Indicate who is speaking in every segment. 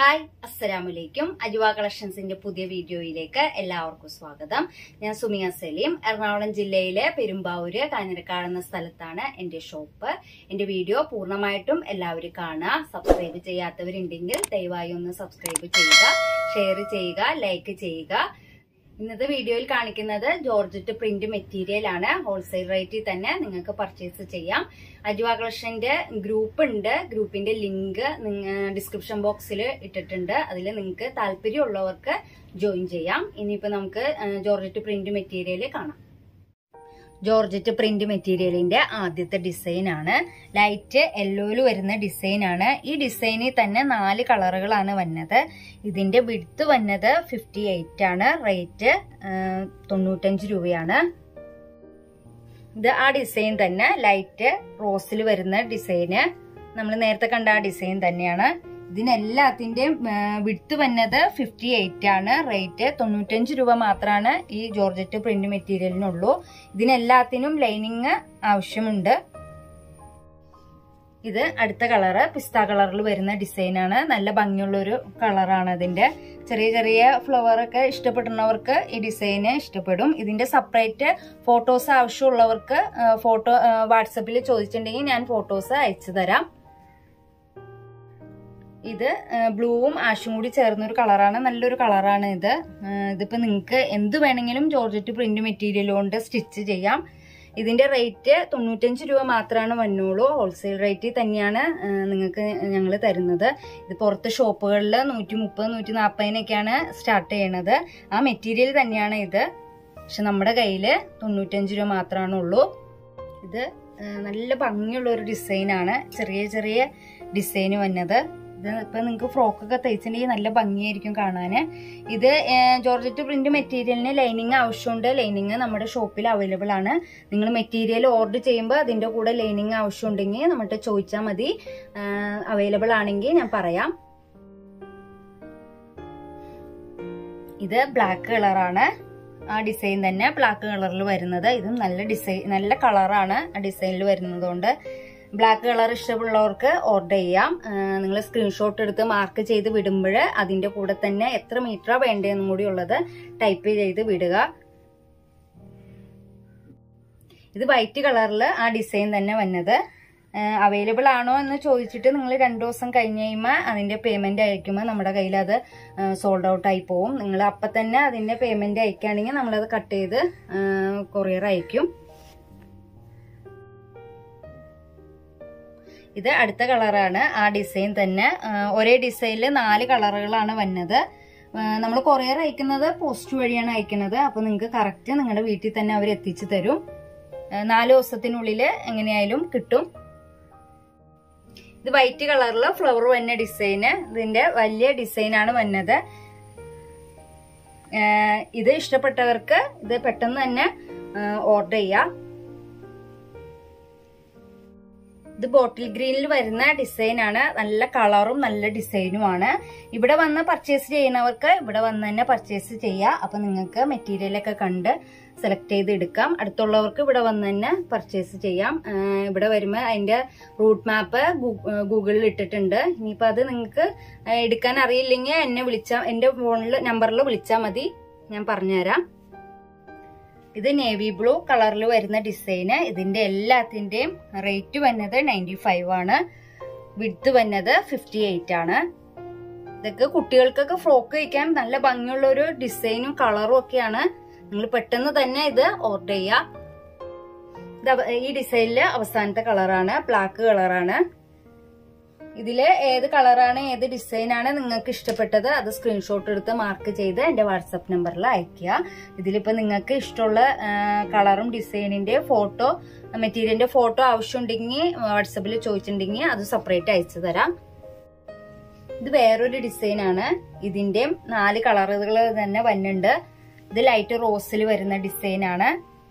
Speaker 1: hi അസ്സലാമലൈക്കും അജുവ കളക്ഷൻസിന്റെ പുതിയ വീഡിയോയിലേക്ക് എല്ലാവർക്കും സ്വാഗതം ഞാൻ സുമിയ സലീം എറണാകുളം ജില്ലയിലെ പെരുമ്പാവൂര് കാഞ്ഞിരക്കാട് എന്ന സ്ഥലത്താണ് എന്റെ ഷോപ്പ് എന്റെ വീഡിയോ പൂർണ്ണമായിട്ടും എല്ലാവരും കാണുക സബ്സ്ക്രൈബ് ചെയ്യാത്തവരുണ്ടെങ്കിൽ ദയവായി ഒന്ന് സബ്സ്ക്രൈബ് ചെയ്യുക ഷെയർ ചെയ്യുക ലൈക്ക് ചെയ്യുക ഇന്നത്തെ വീഡിയോയിൽ കാണിക്കുന്നത് ജോർജറ്റ് പ്രിന്റ് മെറ്റീരിയൽ ആണ് ഹോൾസെയിൽ റേറ്റിൽ തന്നെ നിങ്ങൾക്ക് പർച്ചേസ് ചെയ്യാം അജുവ കളക്ഷന്റെ ഗ്രൂപ്പ് ഉണ്ട് ഗ്രൂപ്പിന്റെ ലിങ്ക് ഡിസ്ക്രിപ്ഷൻ ബോക്സിൽ ഇട്ടിട്ടുണ്ട് അതിൽ നിങ്ങൾക്ക് താല്പര്യമുള്ളവർക്ക് ജോയിൻ ചെയ്യാം ഇനിയിപ്പോ നമുക്ക് ജോർജറ്റ് പ്രിന്റ് മെറ്റീരിയൽ കാണാം ജോർജറ്റ് പ്രിന്റ് മെറ്റീരിയലിന്റെ ആദ്യത്തെ ഡിസൈൻ ആണ് ലൈറ്റ് യെല്ലോയിൽ വരുന്ന ഡിസൈൻ ആണ് ഈ ഡിസൈനിൽ തന്നെ നാല് കളറുകളാണ് വന്നത് ഇതിന്റെ വിടുത്ത് വന്നത് ഫിഫ്റ്റി എയ്റ്റ് ആണ് റേറ്റ് തൊണ്ണൂറ്റഞ്ച് രൂപയാണ് ഇത് ആ ഡിസൈൻ തന്നെ ലൈറ്റ് റോസിൽ വരുന്ന ഡിസൈന് നമ്മൾ നേരത്തെ കണ്ട ആ ഡിസൈൻ തന്നെയാണ് ഇതിനെല്ലാത്തിന്റെയും വിടുത്ത് വന്നത് ഫിഫ്റ്റി എയ്റ്റ് ആണ് റേറ്റ് തൊണ്ണൂറ്റഞ്ച് രൂപ മാത്രമാണ് ഈ ജോർജറ്റ് പ്രിന്റ് മെറ്റീരിയലിനുള്ളൂ ഇതിനെല്ലാത്തിനും ലൈനിങ് ആവശ്യമുണ്ട് ഇത് അടുത്ത കളറ് പിസ്ത കളറിൽ വരുന്ന ഡിസൈനാണ് നല്ല ഭംഗിയുള്ള ഒരു കളറാണ് അതിന്റെ ചെറിയ ചെറിയ ഫ്ലവർ ഒക്കെ ഇഷ്ടപ്പെടുന്നവർക്ക് ഈ ഡിസൈന് ഇഷ്ടപ്പെടും ഇതിന്റെ സെപ്പറേറ്റ് ഫോട്ടോസ് ആവശ്യമുള്ളവർക്ക് ഫോട്ടോ വാട്സപ്പിൽ ചോദിച്ചിട്ടുണ്ടെങ്കിൽ ഞാൻ ഫോട്ടോസ് അയച്ചു തരാം ഇത് ബ്ലൂവും ആഷും കൂടി ചേർന്നൊരു കളറാണ് നല്ലൊരു കളറാണ് ഇത് ഇതിപ്പോ നിങ്ങൾക്ക് എന്ത് വേണമെങ്കിലും ജോർജറ്റ് പ്രിന്റ് മെറ്റീരിയൽ കൊണ്ട് സ്റ്റിച്ച് ചെയ്യാം ഇതിന്റെ റേറ്റ് തൊണ്ണൂറ്റഞ്ച് രൂപ മാത്രമാണ് വന്നുള്ളൂ ഹോൾസെയിൽ റേറ്റിൽ തന്നെയാണ് നിങ്ങൾക്ക് ഞങ്ങൾ തരുന്നത് ഇത് പുറത്ത് ഷോപ്പുകളിൽ നൂറ്റി മുപ്പത് നൂറ്റി നാൽപ്പതിനൊക്കെയാണ് സ്റ്റാർട്ട് ചെയ്യണത് ആ മെറ്റീരിയൽ തന്നെയാണ് ഇത് പക്ഷെ നമ്മുടെ കയ്യിൽ തൊണ്ണൂറ്റഞ്ച് രൂപ മാത്രമാണ് ഉള്ളൂ ഇത് നല്ല ഭംഗിയുള്ള ഒരു ഡിസൈനാണ് ചെറിയ ചെറിയ ഡിസൈൻ വന്നത് ഇത് ഇപ്പൊ നിങ്ങൾക്ക് ഫ്രോക്കൊക്കെ തയ്ച്ചിട്ടുണ്ടെങ്കിൽ നല്ല ഭംഗിയായിരിക്കും കാണാൻ ഇത് ജോർജറ്റ് പ്രിന്റ് മെറ്റീരിയലിന് ലൈനിങ് ആവശ്യമുണ്ട് ലൈനിങ് നമ്മുടെ ഷോപ്പിൽ അവൈലബിൾ ആണ് നിങ്ങൾ മെറ്റീരിയൽ ഓർഡർ ചെയ്യുമ്പോൾ അതിന്റെ കൂടെ ലൈനിങ് ആവശ്യമുണ്ടെങ്കിൽ നമ്മൾക്ക് ചോദിച്ചാൽ മതി അവൈലബിൾ ആണെങ്കിൽ ഞാൻ പറയാം ഇത് ബ്ലാക്ക് കളറാണ് ആ ഡിസൈൻ തന്നെ ബ്ലാക്ക് കളറിൽ വരുന്നത് ഇതും നല്ല ഡിസൈൻ നല്ല കളറാണ് ആ ഡിസൈനിൽ വരുന്നതുകൊണ്ട് ബ്ലാക്ക് കളർ ഇഷ്ടമുള്ളവർക്ക് ഓർഡർ ചെയ്യാം നിങ്ങൾ സ്ക്രീൻഷോട്ട് എടുത്ത് മാർക്ക് ചെയ്ത് വിടുമ്പോൾ അതിന്റെ കൂടെ തന്നെ എത്ര മീറ്ററാ വേണ്ടതെന്നും കൂടി ഉള്ളത് ടൈപ്പ് ചെയ്ത് വിടുക ഇത് വൈറ്റ് കളറിൽ ആ ഡിസൈൻ തന്നെ വന്നത് അവൈലബിൾ ആണോ എന്ന് ചോദിച്ചിട്ട് നിങ്ങൾ രണ്ടു ദിവസം കഴിഞ്ഞ് കഴിയുമ്പോൾ അതിന്റെ പേയ്മെന്റ് അയക്കുമ്പോൾ നമ്മുടെ കയ്യിൽ അത് സോൾഡ് ഔട്ട് ആയി പോവും നിങ്ങൾ അപ്പം തന്നെ അതിന്റെ പേയ്മെന്റ് അയക്കുകയാണെങ്കിൽ നമ്മളത് കട്ട് ചെയ്ത് കൊറിയർ അയക്കും ഇത് അടുത്ത കളറാണ് ആ ഡിസൈൻ തന്നെ ഒരേ ഡിസൈനിൽ നാല് കളറുകളാണ് വന്നത് നമ്മൾ കൊറിയർ അയക്കുന്നത് പോസ്റ്റ് വഴിയാണ് അയക്കുന്നത് അപ്പൊ നിങ്ങൾക്ക് കറക്റ്റ് നിങ്ങളുടെ വീട്ടിൽ തന്നെ അവർ എത്തിച്ചു തരും നാല് ദിവസത്തിനുള്ളിൽ എങ്ങനെയായാലും കിട്ടും ഇത് വൈറ്റ് കളറിൽ ഫ്ലവർ വന്ന ഡിസൈന് ഇതിന്റെ വലിയ ഡിസൈനാണ് വന്നത് ഇത് ഇഷ്ടപ്പെട്ടവർക്ക് ഇത് പെട്ടെന്ന് തന്നെ ഓർഡർ ചെയ്യാം ഇത് ബോട്ടിൽ ഗ്രീനിൽ വരുന്ന ഡിസൈൻ ആണ് നല്ല കളറും നല്ല ഡിസൈനും ആണ് ഇവിടെ വന്ന് പർച്ചേസ് ചെയ്യുന്നവർക്ക് ഇവിടെ വന്ന് തന്നെ പർച്ചേസ് ചെയ്യാം അപ്പൊ നിങ്ങൾക്ക് മെറ്റീരിയൽ ഒക്കെ കണ്ട് സെലക്ട് ചെയ്ത് എടുക്കാം അടുത്തുള്ളവർക്ക് ഇവിടെ വന്ന് തന്നെ പർച്ചേസ് ചെയ്യാം ഇവിടെ വരുമ്പോൾ അതിന്റെ റൂട്ട് മാപ്പ് ഗൂഗിളിൽ ഇട്ടിട്ടുണ്ട് ഇനിയിപ്പോൾ അത് നിങ്ങൾക്ക് എടുക്കാൻ അറിയില്ലെങ്കിൽ എന്നെ വിളിച്ചാൽ എൻ്റെ ഫോണിൽ നമ്പറിൽ വിളിച്ചാൽ മതി ഞാൻ പറഞ്ഞുതരാം ഇത് നേവി ബ്ലൂ കളറിൽ വരുന്ന ഡിസൈന് ഇതിന്റെ എല്ലാത്തിന്റെയും റേറ്റ് വന്നത് നയൻറ്റി ഫൈവ് ആണ് വിഡ്ത്ത് വന്നത് ഫിഫ്റ്റി എയ്റ്റ് ആണ് ഇതൊക്കെ കുട്ടികൾക്കൊക്കെ ഫ്രോക്ക് വയ്ക്കാൻ നല്ല ഭംഗിയുള്ള ഒരു ഡിസൈനും കളറും ഒക്കെയാണ് നിങ്ങൾ പെട്ടെന്ന് തന്നെ ഇത് ഓർഡർ ചെയ്യാം ഈ ഡിസൈനില് അവസാനത്തെ കളറാണ് ബ്ലാക്ക് കളറാണ് ഇതില് ഏത് കളറാണ് ഏത് ഡിസൈനാണ് നിങ്ങൾക്ക് ഇഷ്ടപ്പെട്ടത് അത് സ്ക്രീൻഷോട്ട് എടുത്ത് മാർക്ക് ചെയ്ത് എന്റെ വാട്സപ്പ് നമ്പറിൽ അയക്കുക ഇതിലിപ്പോ നിങ്ങൾക്ക് ഇഷ്ടമുള്ള കളറും ഡിസൈനിന്റെ ഫോട്ടോ മെറ്റീരിയലിന്റെ ഫോട്ടോ ആവശ്യമുണ്ടെങ്കിൽ വാട്സപ്പിൽ ചോദിച്ചിട്ടുണ്ടെങ്കിൽ അത് സെപ്പറേറ്റ് അയച്ചു തരാം ഇത് വേറൊരു ഡിസൈനാണ് ഇതിന്റെ നാല് കളറുകൾ തന്നെ വന്നുണ്ട് ഇത് ലൈറ്റ് റോസിൽ വരുന്ന ഡിസൈനാണ്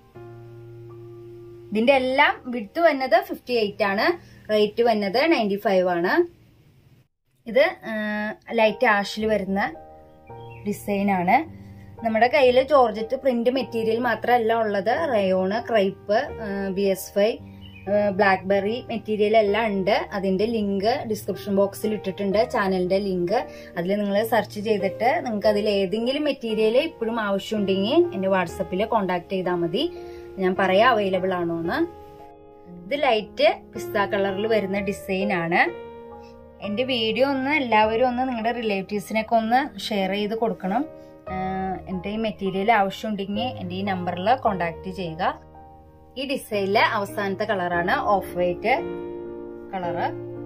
Speaker 1: ഇതിന്റെ എല്ലാം വിട്ട് വന്നത് ഫിഫ്റ്റി എയ്റ്റ് ആണ് റേറ്റ് വന്നത് നയൻറ്റി ഫൈവ് ആണ് ഇത് ലൈറ്റ് ആഷിൽ വരുന്ന ഡിസൈൻ ആണ് നമ്മുടെ കയ്യിൽ ജോർജറ്റ് പ്രിന്റ് മെറ്റീരിയൽ മാത്രമല്ല ഉള്ളത് റയോണ് ക്രൈപ്പ് ബി എസ് ഫൈ ബ്ലാക്ക്ബെറി മെറ്റീരിയൽ എല്ലാം ഉണ്ട് അതിന്റെ ലിങ്ക് ഡിസ്ക്രിപ്ഷൻ ബോക്സിൽ ഇട്ടിട്ടുണ്ട് ചാനലിന്റെ ലിങ്ക് അതിൽ നിങ്ങൾ സെർച്ച് ചെയ്തിട്ട് നിങ്ങൾക്ക് അതിൽ ഏതെങ്കിലും മെറ്റീരിയൽ ഇപ്പോഴും ആവശ്യമുണ്ടെങ്കിൽ എന്റെ വാട്സപ്പിൽ കോൺടാക്ട് ചെയ്താൽ മതി ഞാൻ പറയാം അവൈലബിൾ ആണോ എന്ന് ഇത് ലൈറ്റ് പിസ്ത കളറിൽ വരുന്ന ഡിസൈൻ ആണ് എന്റെ വീഡിയോ ഒന്ന് എല്ലാവരും ഒന്ന് നിങ്ങളുടെ റിലേറ്റീവ്സിനൊക്കെ ഒന്ന് ഷെയർ ചെയ്ത് കൊടുക്കണം ആഹ് എന്റെ ഈ മെറ്റീരിയൽ ആവശ്യമുണ്ടെങ്കിൽ എന്റെ ഈ നമ്പറിൽ കോണ്ടാക്ട് ചെയ്യുക ഈ ഡിസൈനിലെ അവസാനത്തെ കളറാണ് ഓഫ് വൈറ്റ് കളറ്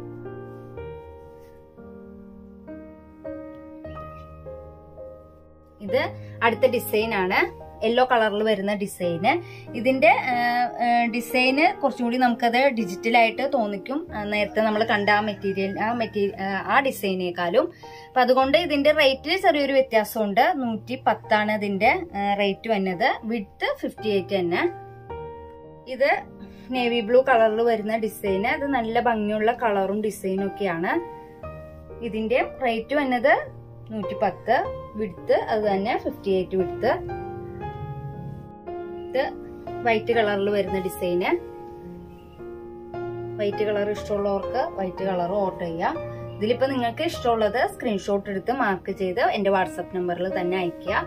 Speaker 1: ഇത് അടുത്ത ഡിസൈൻ ആണ് യെല്ലോ കളറിൽ വരുന്ന ഡിസൈന് ഇതിന്റെ ഡിസൈന് കുറച്ചും കൂടി നമുക്കത് ഡിജിറ്റലായിട്ട് തോന്നിക്കും ആ, നേരത്തെ നമ്മൾ കണ്ട ആ മെറ്റീരിയൽ ആ മെറ്റീരിയൽ ആ ഡിസൈനേക്കാളും അപ്പൊ അതുകൊണ്ട് ഇതിന്റെ റേറ്റിൽ ചെറിയൊരു വ്യത്യാസമുണ്ട് നൂറ്റി പത്താണ് ഇതിന്റെ റേറ്റ് വന്നത് വിഡ്ത്ത് ഫിഫ്റ്റി എയ്റ്റ് തന്നെ ഇത് നേവി ബ്ലൂ കളറിൽ വരുന്ന ഡിസൈന് അത് നല്ല ഭംഗിയുള്ള കളറും ഡിസൈനും ഒക്കെയാണ് ഇതിന്റെ റേറ്റ് വന്നത് നൂറ്റി പത്ത് വിഡ്ത്ത് അത് തന്നെ ഫിഫ്റ്റി എയ്റ്റ് വിഡ്ത്ത് ഇത് വൈറ്റ് കളറിൽ വരുന്ന ഡിസൈന് വൈറ്റ് കളർ ഇഷ്ടമുള്ളവർക്ക് വൈറ്റ് കളർ ഓർഡർ ചെയ്യാം ഇതിലിപ്പോ നിങ്ങൾക്ക് ഇഷ്ടമുള്ളത് സ്ക്രീൻഷോട്ട് എടുത്ത് മാർക്ക് ചെയ്ത് എന്റെ വാട്സപ്പ് നമ്പറിൽ തന്നെ അയക്കുക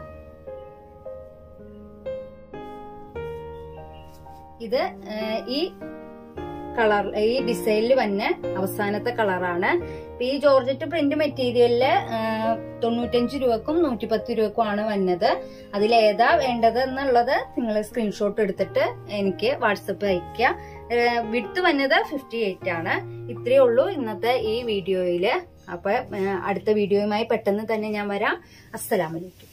Speaker 1: ഇത് ഏഹ്, ഈ കളർ ഈ ഡിസൈനിൽ വന്ന അവസാനത്തെ കളറാണ് ഇപ്പൊ ഈ ജോർജറ്റ് പ്രിന്റ് മെറ്റീരിയലില് തൊണ്ണൂറ്റഞ്ച് രൂപക്കും നൂറ്റിപ്പത്ത് രൂപക്കും ആണ് വന്നത് അതിലേതാ വേണ്ടത് എന്നുള്ളത് നിങ്ങൾ സ്ക്രീൻഷോട്ട് എടുത്തിട്ട് എനിക്ക് വാട്സപ്പ് അയക്കുക വിട്ട് വന്നത് ഫിഫ്റ്റി എയ്റ്റ് ആണ് ഇത്രയേ ഉള്ളൂ ഇന്നത്തെ ഈ വീഡിയോയില് അപ്പൊ ഏഹ്, അടുത്ത വീഡിയോയുമായി പെട്ടെന്ന് തന്നെ ഞാൻ വരാം അസ്സലാമലൈക്കും